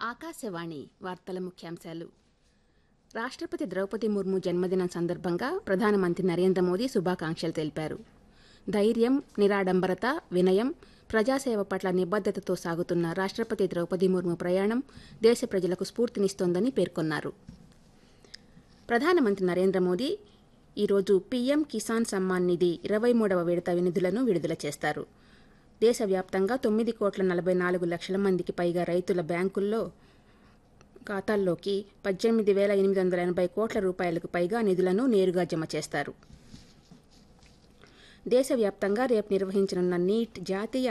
ఆకాశవాణి వార్తల ముఖ్యాంశాలు రాష్ట్రపతి ద్రౌపది ముర్ము జన్మదినం సందర్భంగా ప్రధానమంత్రి నరేంద్ర మోదీ శుభాకాంక్షలు తెలిపారు ధైర్యం నిరాడంబరత వినయం ప్రజాసేవ పట్ల నిబద్దతతో సాగుతున్న రాష్ట్రపతి ద్రౌపది ముర్ము ప్రయాణం దేశ ప్రజలకు స్ఫూర్తినిస్తోందని పేర్కొన్నారు ప్రధానమంత్రి నరేంద్ర మోదీ ఈరోజు పీఎం కిసాన్ సమ్మాన్ నిధి ఇరవై మూడవ విడత నిధులను విడుదల చేస్తారు దేశవ్యాప్తంగా తొమ్మిది కోట్ల నలభై నాలుగు లక్షల మందికి పైగా రైతుల బ్యాంకుల్లో ఖాతాల్లోకి పద్దెనిమిది వేల ఎనిమిది వందల ఎనభై కోట్ల రూపాయలకు పైగా నిధులను నేరుగా జమ చేస్తారు దేశవ్యాప్తంగా రేపు నిర్వహించనున్న నీట్ జాతీయ